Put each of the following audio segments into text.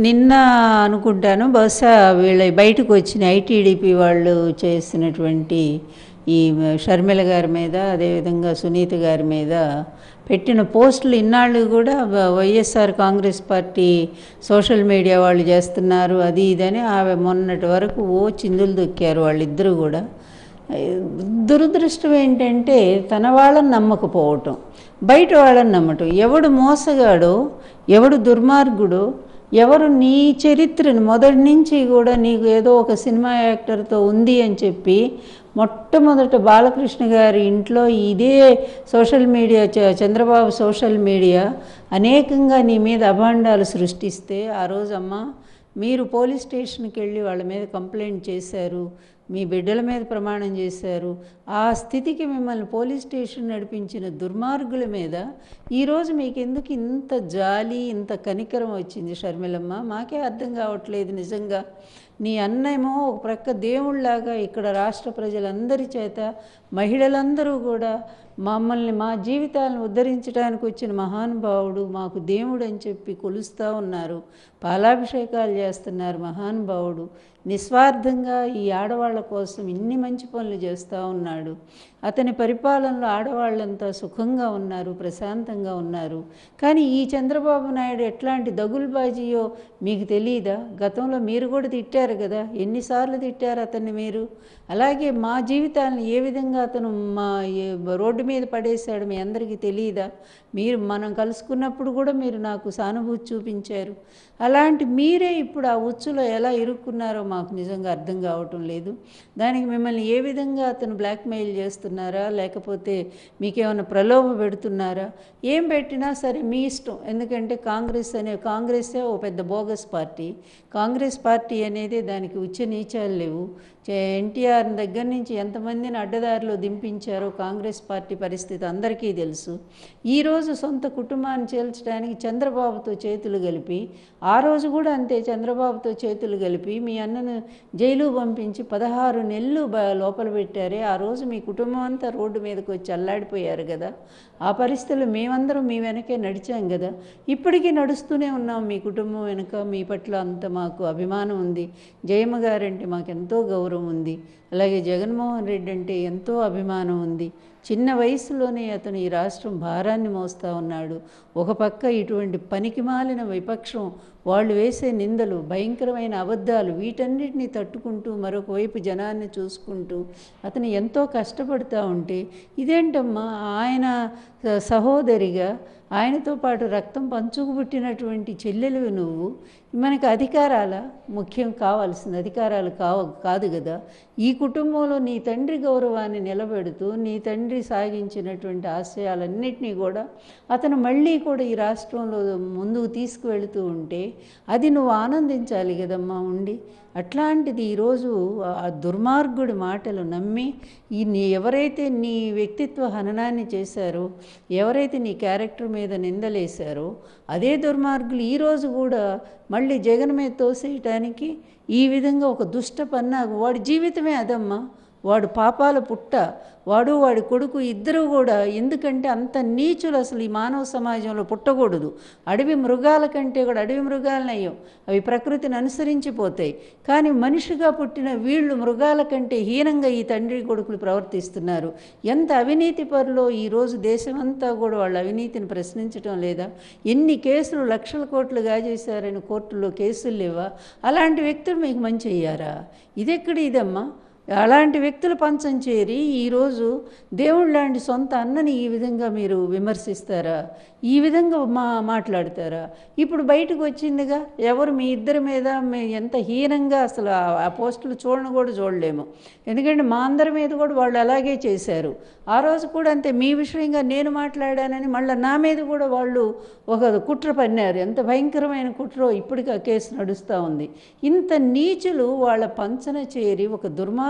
నిన్న అనుకుంటాను బహుశా వీళ్ళ బయటకు వచ్చిన ఐటీడీపీ వాళ్ళు చేసినటువంటి ఈ షర్మిల గారి మీద అదేవిధంగా సునీత గారి మీద పెట్టిన పోస్టులు ఇన్నాళ్ళు కూడా వ- YSR Congress party social media వాళ్ళు చేస్తున్నారు అది ఇదని ఆమె మొన్నటి వరకు ఓ చిందులు దొక్కారు వాళ్ళిద్దరూ కూడా దురదృష్టం ఏంటంటే తన వాళ్ళని నమ్మకపోవటం బయట వాళ్ళని నమ్మటం ఎవడు మోసగాడో ఎవడు దుర్మార్గుడో ఎవరు నీ చరిత్రను మొదటి నుంచి కూడా నీకు ఏదో ఒక సినిమా యాక్టర్తో ఉంది అని చెప్పి మొట్టమొదట బాలకృష్ణ గారి ఇంట్లో ఇదే సోషల్ మీడియా చ- చంద్రబాబు సోషల్ మీడియా అనేకంగా నీ మీద అభాండాలు సృష్టిస్తే ఆ రోజమ్మా మీరు పోలీస్ స్టేషన్కి వెళ్ళి వాళ్ళ మీద కంప్లైంట్ చేశారు మీ బిడ్డల మీద ప్రమాణం చేశారు ఆ స్థితికి మిమ్మల్ని పోలీస్ స్టేషన్ నడిపించిన దుర్మార్గుల మీద ఈరోజు మీకు ఎందుకు ఇంత జాలి ఇంత కనికరం వచ్చింది షర్మిలమ్మ మాకే అర్థం కావట్లేదు నిజంగా నీ అన్నేమో ఒక ప్రక్క దేవుళ్ళలాగా ఇక్కడ రాష్ట్ర ప్రజలందరి చేత మహిళలందరూ కూడా మమ్మల్ని మా జీవితాలను ఉద్ధరించడానికి వచ్చిన మహానుభావుడు మాకు దేవుడు అని చెప్పి కొలుస్తూ ఉన్నారు పాలాభిషేకాలు చేస్తున్నారు మహానుభావుడు నిస్వార్థంగా ఈ ఆడవాళ్ళ కోసం ఇన్ని మంచి పనులు చేస్తూ ఉన్నాడు అతని పరిపాలనలో ఆడవాళ్ళంతా సుఖంగా ఉన్నారు ప్రశాంతంగా ఉన్నారు కానీ ఈ చంద్రబాబు నాయుడు ఎట్లాంటి దగులుబాజీయో మీకు తెలియదా గతంలో మీరు కూడా తిట్టారు కదా ఎన్నిసార్లు తిట్టారు అతన్ని మీరు అలాగే మా జీవితాలను ఏ విధంగా అతను మా ఏ- రోడ్డు మీద పడేశాడు మీ అందరికీ తెలియదా మీరు మనం కలుసుకున్నప్పుడు కూడా మీరు నాకు సానుభూతి చూపించారు అలాంటి మీరే ఇప్పుడు ఆ ఉచ్చులో ఎలా ఇరుక్కున్నారో మాకు నిజంగా అర్థం కావటం లేదు దానికి మిమ్మల్ని ఏ విధంగా అతను బ్లాక్మెయిల్ చేస్తున్నారా లేకపోతే మీకేమైనా ప్రలోభ పెడుతున్నారా ఏం పెట్టినా సరే మీ ఇష్టం ఎందుకంటే కాంగ్రెస్ అనే కాంగ్రెసే ఓ పెద్ద బోగస్ పార్టీ కాంగ్రెస్ పార్టీ అనేది దానికి ఉచ్చ నీచాలు లేవు ఎన్టీఆర్ దగ్గర నుంచి ఎంతమందిని అడ్డదారిలో దింపించారో కాంగ్రెస్ పార్టీ పరిస్థితి అందరికీ తెలుసు ఈరోజు సొంత కుటుంబాన్ని చేల్చడానికి చంద్రబాబుతో చేతులు కలిపి ఆ రోజు కూడా అంతే చంద్రబాబుతో చేతులు కలిపి మీ అన్నను జైలు పంపించి పదహారు నెలలు బ- లోపల పెట్టారే ఆ రోజు మీ కుటుంబం అంతా రోడ్డు మీదకి వచ్చి అల్లాడిపోయారు కదా ఆ పరిస్థితులు మేమందరం మీ వెనకే నడిచాం కదా ఇప్పటికీ నడుస్తూనే ఉన్నాం మీ కుటుంబం వెనుక మీ పట్ల అంత మాకు అభిమానం ఉంది జయమ్మ గారంటే మాకు ఎంతో గౌరవం ఉంది అలాగే జగన్మోహన్ రెడ్డి అంటే ఎంతో అభిమానం ఉంది చిన్న వయసులోనే అతను ఈ రాష్ట్రం భారాన్ని మోస్తూ ఉన్నాడు ఒక పక్క ఇటువంటి పనికిమాలిన విపక్షం వాళ్ళు వేసే నిందలు భయంకరమైన అబద్ధాలు వీటన్నిటిని తట్టుకుంటూ మరొక వైపు జనాన్ని చూసుకుంటూ అతను ఎంతో కష్టపడుతూ ఉంటే ఇదేంటమ్మా ఆయన స- సహోదరిగా ఆయనతో పాటు రక్తం పంచుకు పుట్టినటువంటి చెల్లెలు నువ్వు మనకి అధికారాల ముఖ్యం కావాల్సింది అధికారాలు కావ కాదు కదా ఈ కుటుంబంలో నీ తండ్రి గౌరవాన్ని నిలబెడుతూ నీ తండ్రి సాగించినటువంటి ఆశయాలన్నింటినీ కూడా అతను మళ్ళీ కూడా ఈ రాష్ట్రంలో ముందుకు తీసుకువెళుతూ ఉంటే అది నువ్వు ఆనందించాలి కదమ్మా ఉండి అట్లాంటిది ఈరోజు ఆ దుర్మార్గుడి మాటలు నమ్మి ఈ నీ ఎవరైతే నీ వ్యక్తిత్వ హననాన్ని చేశారో ఎవరైతే నీ క్యారెక్టర్ మీద నిందలేశారో అదే దుర్మార్గులు ఈరోజు కూడా మళ్ళీ జగన్ మీద తోసేయటానికి ఈ విధంగా ఒక దుష్ట పన్నాగు వాడి జీవితమే అదమ్మా వాడు పాపాల పుట్ట వాడు వాడి కొడుకు ఇద్దరు కూడా ఎందుకంటే అంత నీచులు అసలు ఈ మానవ సమాజంలో పుట్టకూడదు అడవి మృగాల కంటే కూడా అడవి మృగాలనయ్యం అవి ప్రకృతిని అనుసరించిపోతాయి కానీ మనిషిగా పుట్టిన వీళ్ళు మృగాల కంటే హీనంగా ఈ తండ్రి కొడుకులు ప్రవర్తిస్తున్నారు ఎంత అవినీతి పరులో ఈరోజు దేశమంతా కూడా వాళ్ళ అవినీతిని ప్రశ్నించడం లేదా ఎన్ని కేసులు లక్షల కోట్లు గాజేశారని కోర్టులో కేసులు లేవా అలాంటి వ్యక్తులు మీకు మంచి అయ్యారా ఇదెక్కడ ఇదమ్మా అలాంటి వ్యక్తులు పంచం చేరి ఈరోజు దేవుడు లాంటి సొంత అన్నని ఈ విధంగా మీరు విమర్శిస్తారా ఈ విధంగా మా మాట్లాడతారా ఇప్పుడు బయటకు వచ్చిందిగా ఎవరు మీ ఇద్దరి మీద మీ ఎంత హీనంగా అసలు ఆ- ఆ పోస్టులు చూడను కూడా చూడలేము ఎందుకంటే మా అందరి మీద కూడా వాళ్ళు అలాగే చేశారు ఆ రోజు కూడా అంతే మీ విషయంగా నేను మాట్లాడానని మళ్ళీ నా మీద కూడా వాళ్ళు ఒక కుట్ర పన్నారు ఎంత భయంకరమైన కుట్రో ఇప్పటికీ ఆ కేసు నడుస్తూ ఉంది ఇంత నీచులు వాళ్ళ పంచన చేరి ఒక దుర్మార్గ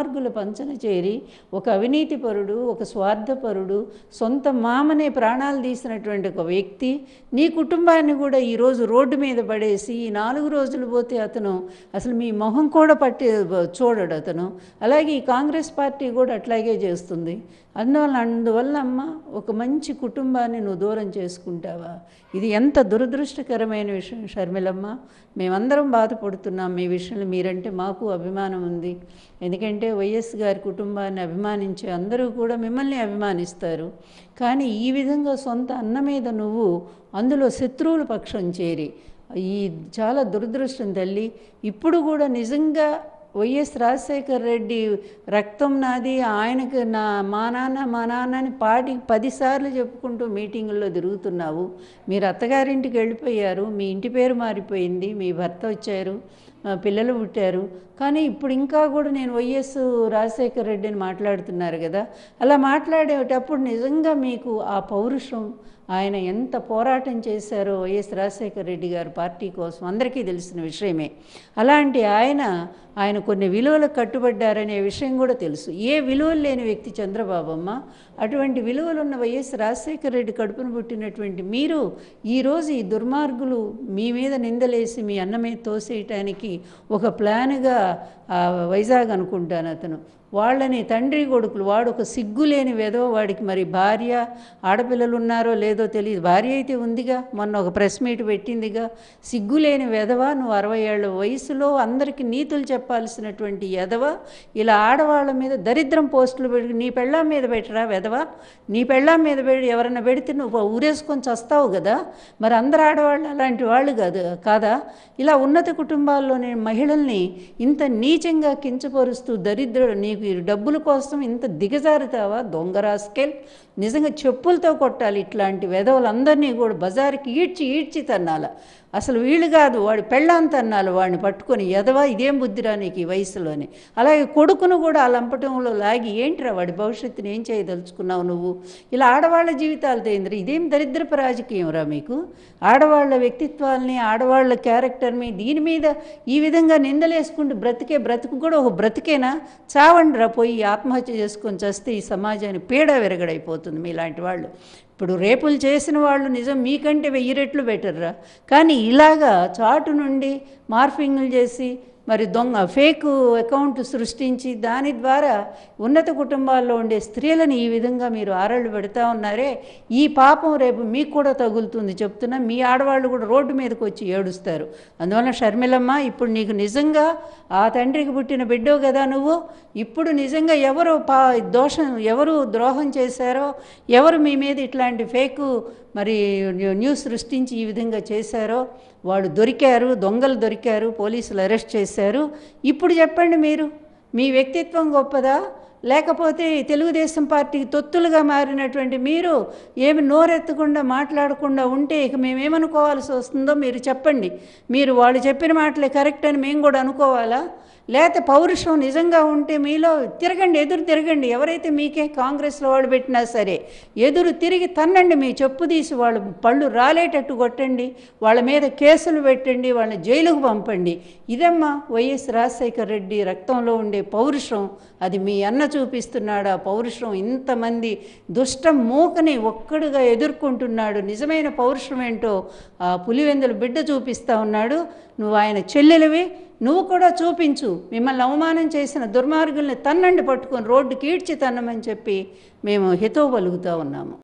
దుర్మార్గుల పంచన చేరి ఒక అవినీతిపరుడు ఒక స్వార్థపరుడు సొంత మామనే ప్రాణాలు తీసినటువంటి ఒక వ్యక్తి నీ కుటుంబాన్ని కూడా ఈరోజు రోడ్డు మీద పడేసి ఈ నాలుగు రోజులు పోతే అతను అసలు మీ మొహం కూడా పట్టి చూడడు అతను అలాగే ఈ కాంగ్రెస్ పార్టీ కూడా అట్లాగే చేస్తుంది అందువల్ల అందువల్ల అమ్మ ఒక మంచి కుటుంబాన్ని నువ్వు దూరం చేసుకుంటావా ఇది ఎంత దురదృష్టకరమైన విషయం షర్మిలమ్మ మేమందరం బాధపడుతున్నాం మీ విషయంలో మీరంటే మాకు అభిమానం ఉంది ఎందుకంటే వైఎస్ గారి కుటుంబాన్ని అభిమానించే అందరూ కూడా మిమ్మల్ని అభిమానిస్తారు కానీ ఈ విధంగా సొంత అన్న మీద నువ్వు అందులో శత్రువుల పక్షం చేరి ఈ చాలా దురదృష్టం తల్లి ఇప్పుడు కూడా నిజంగా వైఎస్ రాజశేఖర్ రెడ్డి రక్తం నాది ఆయనకు నా మా నాన్న మా నాన్న అని పాటి పదిసార్లు చెప్పుకుంటూ మీటింగుల్లో తిరుగుతున్నావు మీరు అత్తగారింటికి వెళ్ళిపోయారు మీ ఇంటి పేరు మారిపోయింది మీ భర్త వచ్చారు ఆ, పిల్లలు పుట్టారు కానీ ఇప్పుడు ఇంకా కూడా నేను వైఎస్ రాజశేఖర్ రెడ్డిని మాట్లాడుతున్నారు కదా అలా మాట్లాడేటప్పుడు నిజంగా మీకు ఆ పౌరుషం ఆయన ఎంత పోరాటం చేశారో వైఎస్ రాజశేఖర రెడ్డి గారు పార్టీ కోసం అందరికీ తెలిసిన విషయమే అలాంటి ఆయన ఆయన కొన్ని విలువలకు కట్టుబడ్డారనే విషయం కూడా తెలుసు ఏ విలువలు లేని వ్యక్తి చంద్రబాబమ్మ అటువంటి విలువలు ఉన్న వైఎస్ రాజశేఖర రెడ్డి కడుపును పుట్టినటువంటి మీరు ఈరోజు ఈ దుర్మార్గులు మీ మీద నిందలేసి మీ అన్న మీద తోసేయటానికి ఒక ప్లాన్గా ఆ, వైజాగ్ అనుకుంటాను అతను వాళ్ళని తండ్రి కొడుకులు వాడు ఒక సిగ్గులేని వెధవ వాడికి మరి భార్య ఆడపిల్లలు ఉన్నారో లేదో తెలియదు భార్య అయితే ఉందిగా మొన్న ఒక ప్రెస్ మీట్ పెట్టిందిగా సిగ్గులేని వెధవ నువ్వు అరవై ఏళ్ళ వయసులో అందరికీ నీతులు చెప్పాల్సినటువంటి ఎదవ ఇలా ఆడవాళ్ళ మీద దరిద్రం పోస్టులు పెట్టి నీ పెళ్ళాం మీద పెట్టరా వెధవ నీ పెళ్ళాం మీద పెట్టి ఎవరన్నా పెడితే నువ్వు ఊరేసుకొని చస్తావు కదా మరి అందరు ఆడవాళ్ళు అలాంటి వాళ్ళు కాదు కాదా ఇలా ఉన్నత కుటుంబాల్లోని మహిళల్ని ఇంత నీచంగా కించపరుస్తూ దరిద్రుడు నీకు ఈ డబ్బుల కోసం ఇంత దిగజారుతావా దొంగ రాస్కెల్ నిజంగా చెప్పులతో కొట్టాలి ఇట్లాంటి వెధవలందరినీ కూడా బజారుకి ఈడ్చి ఈడ్చి తన్నాల అసలు వీళ్ళు కాదు వాడి పెళ్ళాంత అన్నాలు వాడిని పట్టుకొని ఎదవా ఇదేం బుద్ధిరా నీకు ఈ వయసులోనే అలాగే కొడుకును కూడా ఆ లంపటంలో లాగి ఏంట్రా వాడి భవిష్యత్తుని ఏం చేయదలుచుకున్నావు నువ్వు ఇలా ఆడవాళ్ళ జీవితాలు తేంద్ర ఇదేం దరిద్రపు రాజకీయం రా మీకు ఆడవాళ్ళ వ్యక్తిత్వాల్ని ఆడవాళ్ళ క్యారెక్టర్ని దీని మీద ఈ విధంగా నిందలేసుకుంటూ బ్రతికే బ్రతుకు కూడా ఒక బ్రతికేనా చావండి రా పోయి ఆత్మహత్య చేసుకొని చస్తే ఈ సమాజానికి పీడ విరగడైపోతుంది మీలాంటి వాళ్ళు ఇప్పుడు రేపులు చేసిన వాళ్ళు నిజం మీకంటే వెయ్యి రెట్లు బెటర్రా కానీ ఇలాగా చాటు నుండి మార్ఫింగ్లు చేసి మరి దొంగ ఫేక్ అకౌంట్ సృష్టించి దాని ద్వారా ఉన్నత కుటుంబాల్లో ఉండే స్త్రీలను ఈ విధంగా మీరు ఆరళ్ళు పెడతా ఉన్నారే ఈ పాపం రేపు మీకు కూడా తగులుతుంది చెప్తున్నా మీ ఆడవాళ్ళు కూడా రోడ్డు మీదకి వచ్చి ఏడుస్తారు అందువల్ల షర్మిలమ్మ ఇప్పుడు నీకు నిజంగా ఆ తండ్రికి పుట్టిన బిడ్డో కదా నువ్వు ఇప్పుడు నిజంగా ఎవరు పా దోషం ఎవరు ద్రోహం చేశారో ఎవరు మీ మీద ఇట్లాంటి ఫేకు మరి న్యూస్ సృష్టించి ఈ విధంగా చేశారో వాడు దొరికారు దొంగలు దొరికారు పోలీసులు అరెస్ట్ చేశారు ఇప్పుడు చెప్పండి మీరు మీ వ్యక్తిత్వం గొప్పదా లేకపోతే ఈ తెలుగుదేశం పార్టీకి తొత్తులుగా మారినటువంటి మీరు ఏమి నోరెత్తకుండా మాట్లాడకుండా ఉంటే ఇక మేమేమనుకోవాల్సి వస్తుందో మీరు చెప్పండి మీరు వాళ్ళు చెప్పిన మాటలే కరెక్ట్ అని మేము కూడా అనుకోవాలా లేకపోతే పౌరుషం నిజంగా ఉంటే మీలో తిరగండి ఎదురు తిరగండి ఎవరైతే మీకే కాంగ్రెస్లో వాళ్ళు పెట్టినా సరే ఎదురు తిరిగి తన్నండి మీ చెప్పు తీసి వాళ్ళు పళ్ళు రాలేటట్టు కొట్టండి వాళ్ళ మీద కేసులు పెట్టండి వాళ్ళని జైలుకు పంపండి ఇదమ్మా వైఎస్ రాజశేఖర్ రెడ్డి రక్తంలో ఉండే పౌరుషం అది మీ అన్న చూపిస్తున్నాడు ఆ పౌరుషం ఇంతమంది దుష్ట మూకని ఒక్కడుగా ఎదుర్కొంటున్నాడు నిజమైన పౌరుషం ఏంటో ఆ పులివెందుల బిడ్డ చూపిస్తా ఉన్నాడు నువ్వు ఆయన చెల్లెలివి నువ్వు కూడా చూపించు మిమ్మల్ని అవమానం చేసిన దుర్మార్గుల్ని తన్నండి పట్టుకొని రోడ్డుకి ఈడ్చి తన్నమని చెప్పి మేము హితవు పలుకుతా ఉన్నాము